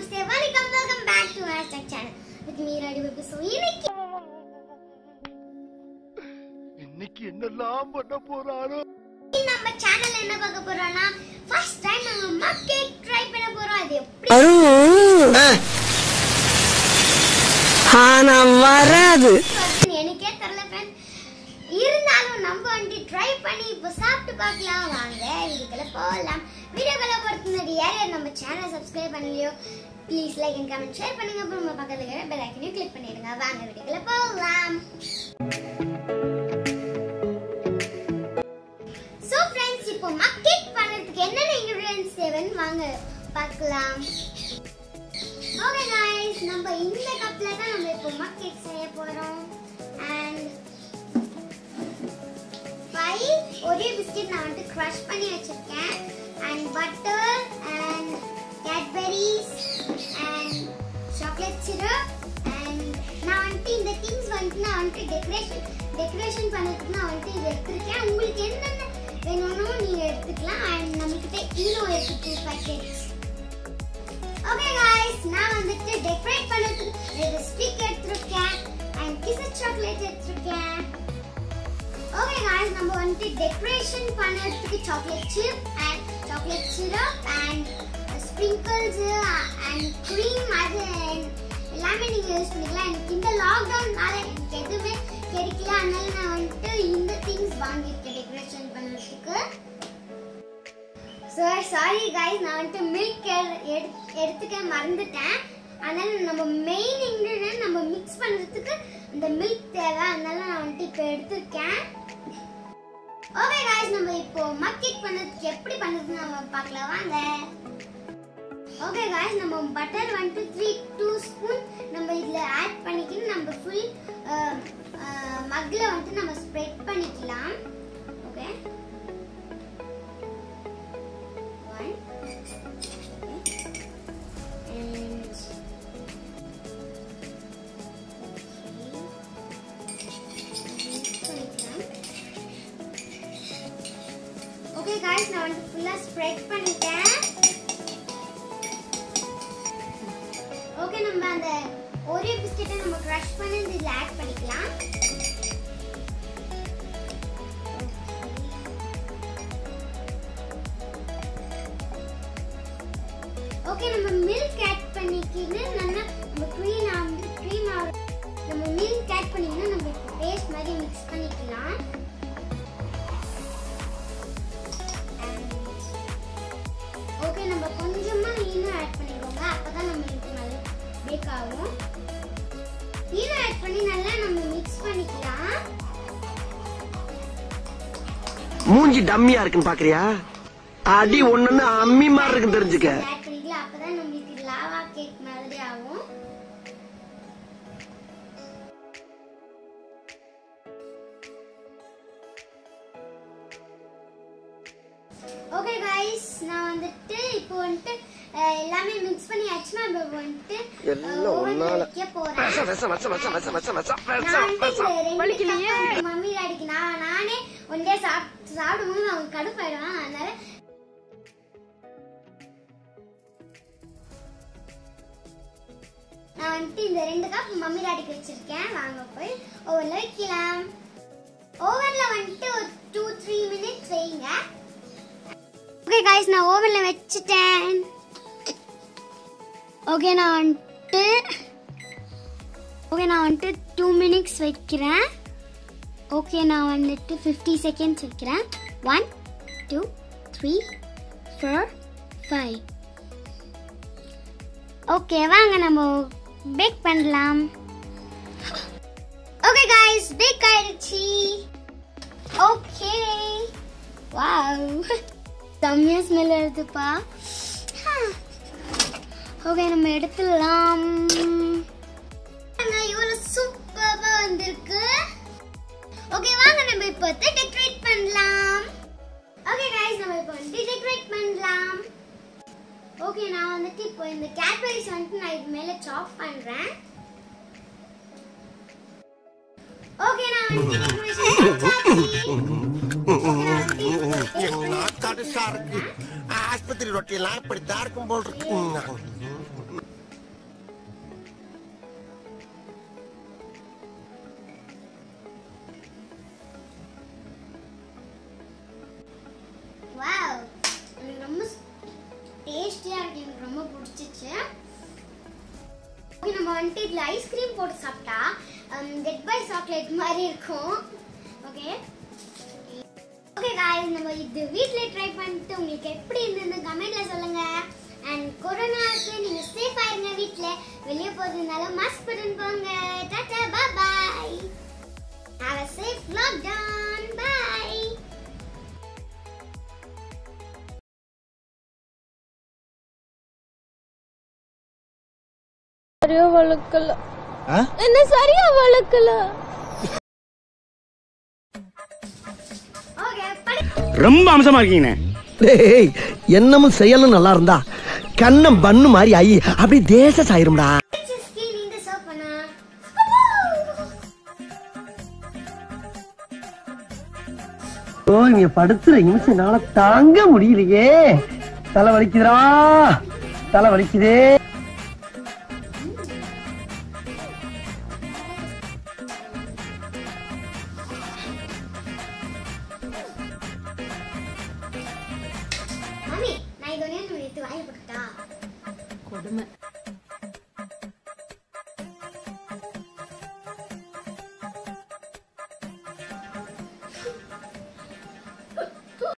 நமஸ்தே வணக்கம் welcome back to hashtag channel with me ready baby so இன்னைக்கு இன்னைக்கு என்னெல்லாம் பண்ண போறாரோ நம்ம சேனல்ல என்ன பார்க்க போறோம்னா ஃபர்ஸ்ட் டைம் நம்ம மக் கேக் ட்ரை பண்ண போறோம் அது எப்படி ஆனா வராது வருதுன்னு எனக்கே தெரியல ஃப்ரெண்ட் இருந்தாலும் நம்ம வந்து ட்ரை பண்ணி இப்போ சாப்பிட்டு பார்க்கலாம் வாங்க இதுக்குள்ள போகலாம் வீடியோக்குள்ள பொறுத்து முன்னாடி யார் யார் நம்ம சேனலை சப்ஸ்கிரைப் பண்ணலையோ please like and comment share பண்ணுங்க அப்புறம் நம்ம பக்கத்துல இருக்கிற பெல் ஐக்கனையும் கிளிக் பண்ணிடுங்க வாங்க வீடியோக்குள்ள போகலாம் சோ ஃப்ரெண்ட்ஸ் இப்போ மக் கேக் பண்றதுக்கு என்னென்ன இன்கிரிடியன்ட்ஸ் தேவைன்னு வாங்க பார்க்கலாம் ஓகே गाइस நம்ம இந்த கப்ல தான் நம்ம இப்போ மக் கேக் செய்ய போறோம் அண்ட் ஃபைவ் ஒரே பிஸ்கட் நான் வந்து க்ரஷ் பண்ணி வச்சிருக்கேன் and butter and Cadbury's and chocolate syrup and நான் வந்துட்டு இந்த திங்ஸ் வந்துட்டு நான் வந்துட்டு டெக்கரேஷன் டெக்கரேஷன் பண்ணதுக்கு நான் வந்துட்டு இது எடுத்திருக்கேன் உங்களுக்கு என்னென்ன வேணும்னு நீங்க எடுத்துக்கலாம் அண்ட் நம்மகிட்ட ஈனோ இருக்கு டூ பேக்கெட்ஸ் ஓகே गाइस நான் வந்துட்டு டெக்கரேட் பண்ணதுக்கு ரெண்டு ஸ்டிக் எடுத்திருக்கேன் அண்ட் கிசர் சாக்லேட் எடுத்திருக்கேன் ஓகே गाइस நம்ம வந்துட்டு டெக்கரேஷன் பண்ணதுக்கு chocolate chip and chocolate syrup and sprinkles and cream அது எல்லாமே நீங்க யூஸ் பண்ணிக்கலாம் எனக்கு இந்த லாக்டவுன்னால எனக்கு எதுவுமே கிடைக்கல அதனால நான் வந்துட்டு இந்த திங்ஸ் வாங்கியிருக்கேன் டெக்கரேஷன் பண்ணதுக்கு ஸோ சாரி கைஸ் நான் வந்துட்டு மில்க் எடுத்துக்க மறந்துட்டேன் அதனால நம்ம மெயின் இன்க்ரீடியன்ட் நம்ம மிக்ஸ் பண்ணுறதுக்கு இந்த மில்க் தேவை அதனால நான் வந்துட்டு இப்போ எடுத்திருக்கேன் ஓகே கைஸ் நம்ம இப்போ மக்கிக் பண்ணதுக்கு எப்படி பண்ணுறதுன்னு நம்ம பார்க்கலாம் வாங்க ஓகே கைஸ் நம்ம பட்டர் வந்துட்டு த்ரீ டூ ஸ்பூன் நம்ம இதில் ஆட் பண்ணிக்கின்னு நம்ம ஃபுல் மக்கில் வந்துட்டு நம்ம ஸ்ப்ரெட் பண்ணிக்கலாம் okay one. And okay guys நான் வந்து ஃபுல்லா ஸ்ப்ரெட் பண்ணிட்டேன் ஓகே நம்ம அந்த ஒரே பிஸ்கெட்டை நம்ம கிரஷ் பண்ணி இதுல ஆட் பண்ணிக்கலாம் ஓகே நம்ம மில்க் ஆட் பண்ணிக்கின்னு நல்லா நம்ம க்ரீம் க்ரீம் நம்ம மில்க் ஆட் பண்ணிக்கின்னு நம்ம இப்போ பேஸ்ட் மாதிரி மிக்ஸ் பண்ணிக்கலாம் ஓகே நம்ம கொஞ்சமா ஈனம் ஆட் பண்ணிக்கோங்க அப்பதான் நம்மளுக்கு நல்லா பேக் ஆகும் ஈனம் ஆட் பண்ணி நல்லா நம்ம மிக்ஸ் பண்ணிக்கலாம் மூஞ்சி டம்மியா இருக்குன்னு பாக்குறியா அடி ஒண்ணுன்னு அம்மி மாதிரி இருக்குன்னு தெரிஞ்சுக்க ஆட் பண்ணிக்கலாம் அப்பதான் நம்மளுக்கு லாவா கேக் மாதிரி ஆகும் ஓகே गाइस நான் வந்துட்டு இப்போ வந்துட்டு அஹ், எல்லாமே மிக்ஸ் பண்ணி ஆச்சுன்னா நம்ம வந்துட்டு எல்லாம் ஒண்ணால. வைக்க போறேன் விஷம், விஷம், விஷம், விஷம், விஷம், விஷம், விஷம், நான் விஷம், வந்துட்டு விஷம். இந்த ரெண்டு cup மம்மி டாடிக்கு நான் நானே ஒன்றே சாப்பிட்டு சாப்பிடும்போது அவங்க கடுப்பாயிடுவான் அதனால நான் வந்துட்டு இந்த ரெண்டு கப் மம்மி டாடிக்கு வச்சிருக்கேன் வாங்க போய் ஓவன்ல வைக்கலாம் ஓவன்ல வந்துட்டு ஒரு டூ த்ரீ மினிட்ஸ் வைங்க ஓகே காய்ஸ் நான் ஓவன்ல வச்சுட்டேன் ஓகே நான் வந்துட்டு ஓகே நான் வந்துட்டு டூ மினிட்ஸ் வைக்கிறேன் ஓகே நான் வந்துட்டு ஃபிஃப்டி செகண்ட்ஸ் வைக்கிறேன் one two three four five okay வாங்க நம்ம பேக் பண்ணலாம் ஓகே காய்ஸ் பேக் ஆயிடுச்சு ஓகே வாவ் செம்மையா ஸ்மெல் வருதுப்பா ஓகே நம்ம எடுத்துடலாம் இவ்வளவு சூப்பரா வந்திருக்கு ஓகே வாங்க நம்ம இப்போ டெக்கரேட் பண்ணலாம் ஓகே गाइस நம்ம இப்போ வந்து டெக்கரேட் பண்ணலாம் ஓகே நான் வந்துட்டு இப்போ இந்த கேட்பரிஸ் வந்துட்டு நான் இது மேல சாப் பண்றேன் ஓகே நான் வந்து டெக்கரேஷன் நாக்காடு சாருக்கு ஆஸ்பத்திரி ரொட்டியெல்லாம் இப்படித்தான் இருக்கும் போல் இருக்கு நம்ம வந்துட்டு இதுல ஐஸ்கிரீம் போட்டு சாப்பிட்டா டெட் பை சாக்லேட் மாதிரி இருக்கும் ஓகே ஓகே guys நம்ம இது வீட்ல ட்ரை பண்ணிட்டு உங்களுக்கு எப்படி இருந்தது கமெண்ட்ல சொல்லுங்க அண்ட் கொரோனாக்கு நீங்க சேஃபா இருங்க வீட்ல வெளிய போறதுனால மாஸ்க் போட்டு போங்க tata bye bye have a safe lockdown bye சரியா வளர்க்கல என்ன சரியா வளர்க்கல ஓகே படி ரொம்ப அம்சமா இருக்கீங்கண்ணே டேய் என்னமும் செயலும் நல்லா இருந்தா கண்ணம் பண்ணு மாதிரி ஐ அப்படி தேச சாயிரும்டா ஸ்கின் இந்த சர்வ் பண்ணா ஓ இங்க படுத்துற நிமிஷம்னால தாங்க முடியலையே தலை வலிக்குதுடா தலை வலிக்குதே மம்மி நான் இது ஒண்ணே ஒண்ணு எடுத்து வாயில போட்டுட்டா கொடுமை